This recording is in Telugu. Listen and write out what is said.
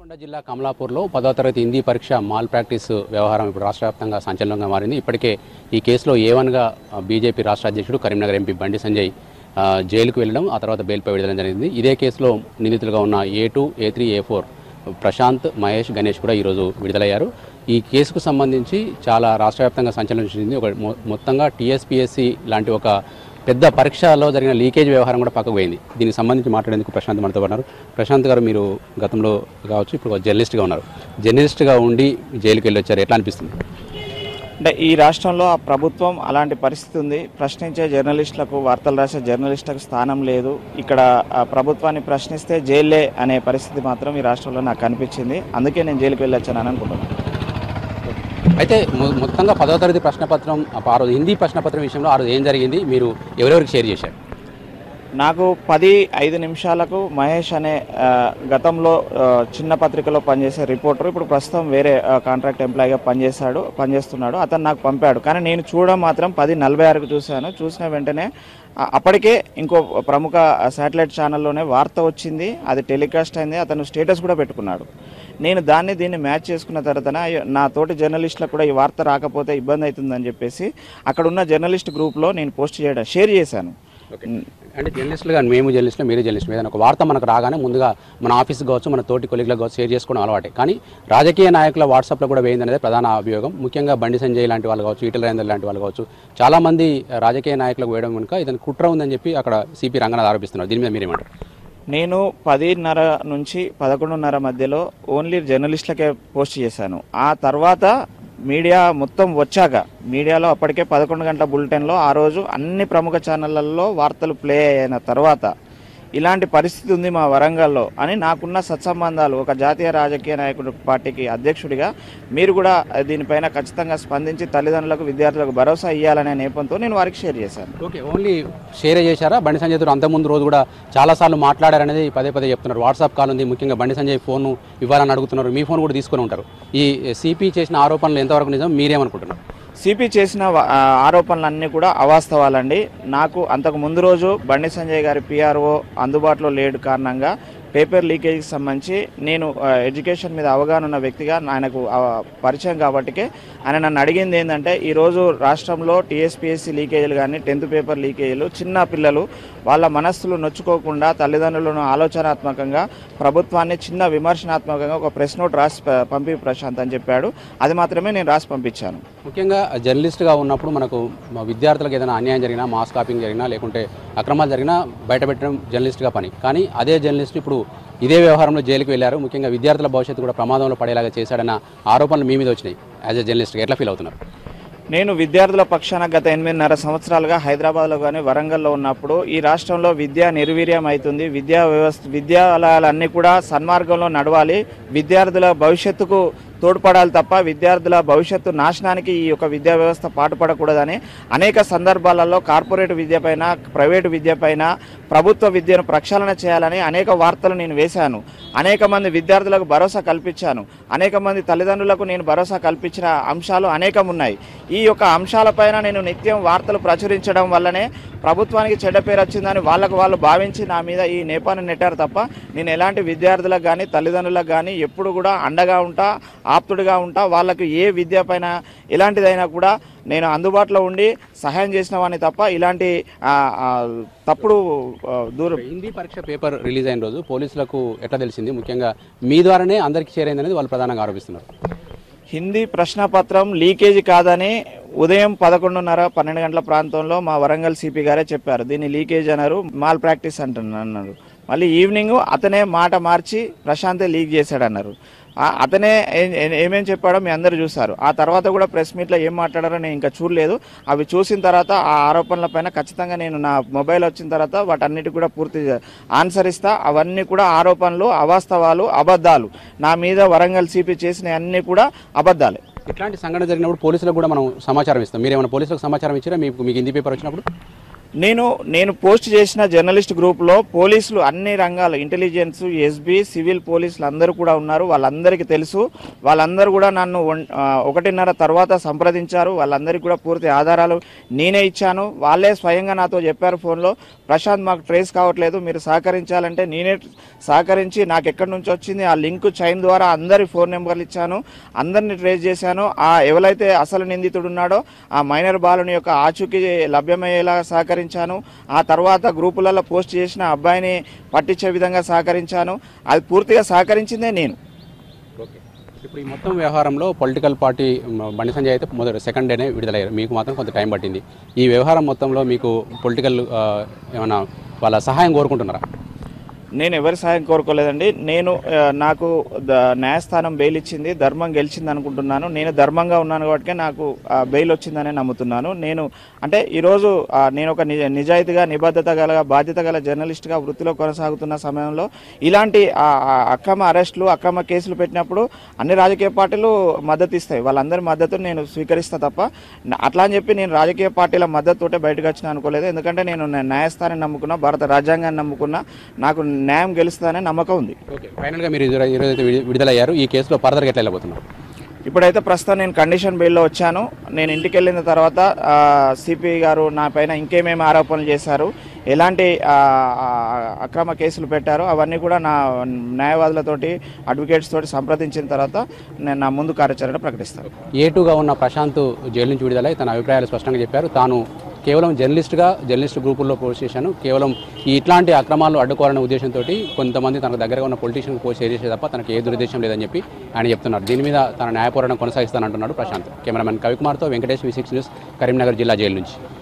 నల్గొండ జిల్లా కమలాపూర్లో పదో తరగతి హిందీ పరీక్ష మాల్ ప్రాక్టీస్ వ్యవహారం ఇప్పుడు రాష్ట్ర వ్యాప్తంగా సంచలనంగా మారింది ఇప్పటికే ఈ కేసులో ఏ వన్గా బీజేపీ రాష్ట్ర అధ్యక్షుడు కరీంనగర్ ఎంపీ బండి సంజయ్ ఆ, జైలుకు వెళ్ళడం ఆ తర్వాత బెయిల్పై విడుదల జరిగింది ఇదే కేసులో నిందితులుగా ఉన్న A two A three A four Prashanth Mahesh Ganesh కూడా ఈరోజు విడుదలయ్యారు ఈ కేసుకు సంబంధించి చాలా రాష్ట్ర వ్యాప్తంగా సంచలనం చెందింది ఒక మొ- మొత్తంగా టీఎస్పీఎస్సీ లాంటి ఒక పెద్ద పరీక్షలో జరిగిన లీకేజ్ వ్యవహారం కూడా పక్కకు పోయింది దీనికి సంబంధించి మాట్లాడేందుకు ప్రశాంత్ మనతో ఉన్నారు ప్రశాంత్ గారు మీరు గతంలో కావచ్చు ఇప్పుడు ఒక జర్నలిస్ట్గా ఉన్నారు జర్నలిస్ట్గా ఉండి జైలుకి వెళ్ళి వచ్చారు ఎట్లా అనిపిస్తుంది అంటే ఈ రాష్ట్రంలో ఆ ప్రభుత్వం అలాంటి పరిస్థితి ఉంది ప్రశ్నించే జర్నలిస్టులకు వార్తలు రాసే జర్నలిస్టులకు స్థానం లేదు ఇక్కడ ఆ ప్రభుత్వాన్ని ప్రశ్నిస్తే జైలే అనే పరిస్థితి మాత్రం ఈ రాష్ట్రంలో నాకు కనిపించింది అందుకే నేను జైలుకి వెళ్ళొచ్చానని అనుకుంటున్నాను అయితే మొ- మొత్తంగా పదో తరగతి ప్రశ్నపత్రం ఆ రోజు హిందీ ప్రశ్నపత్రం విషయంలో ఆ రోజు ఏం జరిగింది మీరు ఎవరెవరికి షేర్ చేశారు నాకు పది ఐదు నిమిషాలకు మహేష్ అనే ఆ, గతంలో ఆ, చిన్న పత్రికలో పనిచేసే రిపోర్టర్ ఇప్పుడు ప్రస్తుతం వేరే ఆ, కాంట్రాక్ట్ ఎంప్లాయీగా పనిచేశాడు పనిచేస్తున్నాడు అతను నాకు పంపాడు కానీ నేను చూడడం మాత్రం పది నలభై ఆరుకు చూశాను చూసిన వెంటనే ఆ, అప్పటికే ఇంకో ప్రముఖ శాటిలైట్ ఛానల్లోనే వార్త వచ్చింది అది టెలికాస్ట్ అయింది అతను స్టేటస్ కూడా పెట్టుకున్నాడు నేను దాన్ని దీన్ని మ్యాచ్ చేసుకున్న తర్వాత అయ్యో, నా తోటి జర్నలిస్టులకు కూడా ఈ వార్త రాకపోతే ఇబ్బంది అవుతుందని చెప్పేసి అక్కడ ఉన్న జర్నలిస్ట్ గ్రూప్లో నేను పోస్ట్ చేయడం షేర్ చేశాను అంటే జర్నలిస్టులుగా మేము జర్నలిస్టులు మీరు జర్నలిస్టులు ఏదైనా ఒక వార్త మనకు రాగానే ముందుగా మన ఆఫీస్ కావచ్చు మన తోటి కొలీగ్లకు కావచ్చు షేర్ చేసుకోవడం అలవాటే కానీ రాజకీయ నాయకుల వాట్సాప్లో కూడా వేయింది అనేది ప్రధాన అభియోగం ముఖ్యంగా బండి సంజయ్ లాంటి వాళ్ళు కావచ్చు ఈటల రాజేందర్ లాంటి వాళ్ళు కావచ్చు చాలా మంది రాజకీయ నాయకులకు వేయడం కనుక ఇదని కుట్ర ఉందని చెప్పి అక్కడ సిపి రంగనాథ్ ఆరోపిస్తున్నారు దీని మీద మీరేమంటారు నేను పదిన్నర నుంచి పదకొండున్నర మధ్యలో ఓన్లీ జర్నలిస్టులకే పోస్ట్ చేశాను ఆ తర్వాత మీడియా మొత్తం వచ్చాక మీడియాలో అప్పటికే పదకొండు గంటల బులెటిన్లో ఆ రోజు అన్ని ప్రముఖ ఛానళ్లలో వార్తలు ప్లే అయిన తర్వాత ఇలాంటి పరిస్థితి ఉంది మా వరంగల్లో అని నాకున్న సత్సంబంధాలు ఒక జాతీయ రాజకీయ నాయకుడు పార్టీకి అధ్యక్షుడిగా మీరు కూడా దీనిపైన ఖచ్చితంగా స్పందించి తల్లిదండ్రులకు విద్యార్థులకు భరోసా ఇవ్వాలనే నేపంతో నేను వారికి షేర్ చేశాను ఓకే ఓన్లీ షేర్ చేశారా బండి సంజయ్ తో అంతకుముందు రోజు కూడా చాలాసార్లు మాట్లాడారనేది పదే పదే చెప్తున్నారు వాట్సాప్ కాల్ ఉంది ముఖ్యంగా బండి సంజయ్ ఫోన్ ఇవ్వాలని అడుగుతున్నారు మీ ఫోన్ కూడా తీసుకొని ఉంటారు ఈ సిపి చేసిన ఆరోపణలు ఎంతవరకు నిజం మీరేమనుకుంటున్నారు సిపి చేసిన వ- ఆ, ఆరోపణలన్నీ కూడా అవాస్తవాలండి నాకు అంతకు ముందు రోజు బండి సంజయ్ గారి పిఆర్ఓ అందుబాటులో లేడు కారణంగా పేపర్ లీకేజ్కి సంబంధించి నేను ఆ, ఎడ్యుకేషన్ మీద అవగాహన ఉన్న వ్యక్తిగా ఆయనకు ఆ, పరిచయం కాబట్టికే ఆయన నన్ను అడిగింది ఏంటంటే ఈరోజు రాష్ట్రంలో టీఎస్పీఎస్సీ లీకేజీలు కానీ టెన్త్ పేపర్ లీకేజీలు చిన్న పిల్లలు వాళ్ళ మనస్సులు నొచ్చుకోకుండా తల్లిదండ్రులను ఆలోచనాత్మకంగా ప్రభుత్వాన్ని చిన్న విమర్శనాత్మకంగా ఒక ప్రెస్ నోట్ రాసి ప- పంపి ప్రశాంత్ అని చెప్పాడు అది మాత్రమే నేను రాసి పంపించాను ముఖ్యంగా జర్నలిస్ట్గా ఉన్నప్పుడు మనకు మా విద్యార్థులకు ఏదైనా అన్యాయం జరిగినా మాస్ కాపింగ్ జరిగినా లేకుంటే అక్రమాలు జరిగినా బయటపెట్టడం జర్నలిస్ట్గా పని కానీ అదే జర్నలిస్ట్ ఇప్పుడు ఇదే వ్యవహారంలో జైలుకి వెళ్ళారు ముఖ్యంగా విద్యార్థుల భవిష్యత్తు కూడా ప్రమాదంలో పడేలాగా చేశాడన్న ఆరోపణలు మీ మీద వచ్చినాయి యాజ్ ఎ జర్నలిస్ట్గా ఎట్లా ఫీల్ అవుతున్నారు నేను విద్యార్థుల పక్షాన గత ఎనిమిదిన్నర సంవత్సరాలుగా హైదరాబాద్లో కానీ వరంగల్లో ఉన్నప్పుడు ఈ రాష్ట్రంలో విద్య నిర్వీర్యం అవుతుంది విద్యా వ్యవస్థ విద్యాలయాలన్నీ కూడా సన్మార్గంలో నడవాలి విద్యార్థుల భవిష్యత్తుకు తోడ్పడాలి తప్ప విద్యార్థుల భవిష్యత్తు నాశనానికి ఈ యొక్క విద్యా వ్యవస్థ పాటుపడకూడదని అనేక సందర్భాలలో కార్పొరేట్ విద్య పైన ప్రైవేటు విద్య పైన ప్రభుత్వ విద్యను ప్రక్షాళన చేయాలని అనేక వార్తలు నేను వేశాను అనేక మంది విద్యార్థులకు భరోసా కల్పించాను అనేక మంది తల్లిదండ్రులకు నేను భరోసా కల్పించిన అంశాలు అనేకం ఉన్నాయి ఈ యొక్క అంశాలపైన నేను నిత్యం వార్తలు ప్రచురించడం వల్లనే ప్రభుత్వానికి చెడ్డ పేరు వచ్చిందని వాళ్ళకు వాళ్ళు భావించి నా మీద ఈ నేపాన్ని నెట్టారు తప్ప నేను ఎలాంటి విద్యార్థులకు కానీ తల్లిదండ్రులకు కానీ ఎప్పుడు కూడా అండగా ఉంటా ఆప్తుడిగా ఉంటా వాళ్ళకు ఏ విద్య పైన ఎలాంటిదైనా కూడా నేను అందుబాటులో ఉండి సహాయం చేసిన వాడిని తప్ప ఇలాంటి ఆ, ఆ, తప్పుడు ఆ, దూరం హిందీ పరీక్ష పేపర్ రిలీజ్ అయిన రోజు పోలీసులకు ఎట్లా తెలిసింది ముఖ్యంగా మీ ద్వారానే అందరికీ షేర్ అయింది అనేది వాళ్ళు ప్రధానంగా ఆరోపిస్తున్నారు హిందీ ప్రశ్నపత్రం లీకేజీ కాదని ఉదయం పదకొండున్నర పన్నెండు గంటల ప్రాంతంలో మా వరంగల్ సిపి గారే చెప్పారు దీన్ని లీకేజ్ అన్నారు మాల్ ప్రాక్టీస్ అంటున్నారు అన్నారు మళ్ళీ ఈవినింగ్ అతనే మాట మార్చి ప్రశాంతే లీక్ చేశాడన్నారు ఆ- అతనే ఏ- ఏ- ఏమేం చెప్పాడో మీ అందరూ చూసారు ఆ తర్వాత కూడా ప్రెస్ మీట్లో ఏం మాట్లాడారో నేను ఇంకా చూడలేదు అవి చూసిన తర్వాత ఆ ఆరోపణల పైన ఖచ్చితంగా నేను నా మొబైల్ వచ్చిన తర్వాత వాటన్నిటి కూడా పూర్తి ఆన్సర్ ఇస్తా అవన్నీ కూడా ఆరోపణలు అవాస్తవాలు అబద్ధాలు నా మీద వరంగల్ సిపి చేసిన అన్నీ కూడా అబద్ధాలే ఇట్లాంటి సంఘటన జరిగినప్పుడు పోలీసులకు కూడా మనం సమాచారం ఇస్తాం మీరు ఏమైనా పోలీసులకు సమాచారం ఇచ్చారా మీకు మీకు హిందీ పేపర్ వచ్చినప్పుడు నేను నేను పోస్ట్ చేసిన జర్నలిస్ట్ గ్రూప్లో పోలీసులు అన్ని రంగాలు ఇంటెలిజెన్స్ ఎస్బీ సివిల్ పోలీసులు అందరూ కూడా ఉన్నారు వాళ్ళందరికీ తెలుసు వాళ్ళందరూ కూడా నన్ను ఒన్- ఆ, ఒకటిన్నర తర్వాత సంప్రదించారు వాళ్ళందరికీ కూడా పూర్తి ఆధారాలు నేనే ఇచ్చాను వాళ్ళే స్వయంగా నాతో చెప్పారు ఫోన్లో ప్రశాంత్ మాకు ట్రేస్ కావట్లేదు మీరు సహకరించాలంటే నేనే సహకరించి నాకు ఎక్కడి నుంచి వచ్చింది ఆ లింక్ చైన్ ద్వారా అందరి ఫోన్ నెంబర్లు ఇచ్చాను అందరిని ట్రేస్ చేశాను ఆ ఎవరైతే అసలు నిందితుడు ఉన్నాడో ఆ మైనర్ బాలుని యొక్క ఆచూకీ లభ్యమయ్యేలా సహకరించాను ఆ తర్వాత గ్రూపులలో పోస్ట్ చేసిన అబ్బాయిని పట్టించే విధంగా సహకరించాను అది పూర్తిగా సహకరించిందే నేను ఓకే ఇప్పుడు ఈ మొత్తం వ్యవహారంలో పొలిటికల్ పార్టీ మ, బండి సంజయ్ అయితే మొదటి సెకండ్ డేనే విడుదలయ్యారు మీకు మాత్రం కొంత టైం పట్టింది ఈ వ్యవహారం మొత్తంలో మీకు పొలిటికల్ ఆ, ఏమన్నా వాళ్ళ సహాయం కోరుకుంటున్నారా నేను ఎవరి సహాయం కోరుకోలేదండి నేను ఆ, నాకు ద- న్యాయస్థానం బెయిల్ ఇచ్చింది ధర్మం గెలిచింది అనుకుంటున్నాను నేను ధర్మంగా ఉన్నాను కాబట్టి నాకు ఆ, బెయిల్ వచ్చిందనే నమ్ముతున్నాను నేను అంటే ఈరోజు ఆ, నేను ఒక నిజ నిజాయితీగా నిబద్ధత గల బాధ్యత గల జర్నలిస్ట్గా వృత్తిలో కొనసాగుతున్న సమయంలో ఇలాంటి ఆ, ఆ, అక్రమ అరెస్టులు అక్రమ కేసులు పెట్టినప్పుడు అన్ని రాజకీయ పార్టీలు మద్దతు ఇస్తాయి వాళ్ళందరి మద్దతు నేను స్వీకరిస్తా తప్ప న- అట్లా అని చెప్పి నేను రాజకీయ పార్టీల మద్దతుతోటే బయటకు వచ్చిన అనుకోలేదు ఎందుకంటే నేను న్యా- న్యాయస్థానాన్ని నమ్ముకున్నా భారత రాజ్యాంగాన్ని నమ్ముకున్నా నాకు న్యాయం గెలుస్తుందనే నమ్మకం ఉంది ఓకే ఫైనల్గా మీరు ఈరోజు ఈరోజు అయితే విడు- విడుదలయ్యారు ఈ కేసులో ఫర్దర్గా ఎట్లా వెళ్ళబోతున్నారు ఇప్పుడైతే ప్రస్తుతం నేను కండిషన్ బెయిల్లో వచ్చాను నేను ఇంటికి వెళ్ళిన తర్వాత సిపి గారు నా పైన ఇంకేమేమి ఆరోపణలు చేశారు ఎలాంటి ఆ, ఆ, అక్రమ కేసులు పెట్టారో అవన్నీ కూడా నా న్యాయవాదులతోటి అడ్వకేట్స్ తోటి సంప్రదించిన తర్వాత నేను నా ముందు కార్యాచరణ ప్రకటిస్తాను ఏటుగా ఉన్న ప్రశాంత్ జైలు నుంచి విడుదలై తన అభిప్రాయాలు స్పష్టంగా చెప్పారు తాను కేవలం జర్నలిస్ట్గా జర్నలిస్ట్ గ్రూపుల్లో పోస్ట్ చేశాను కేవలం ఈ ఇట్లాంటి అక్రమాలు అడ్డుకోవాలనే ఉద్దేశంతో కొంతమంది తనకు దగ్గరగా ఉన్న పొలిటీషియన్ పోస్ట్ చేసే తప్ప తనకు ఏ దురుద్దేశం లేదని చెప్పి ఆయన చెప్తున్నారు దీని మీద తన న్యాయపోరాటం కొనసాగిస్తానంటున్నాడు ప్రశాంత్ కెమెరామెన్ కవికుమార్తో Venkatesh V six news Karimnagar జిల్లా జైలు నుంచి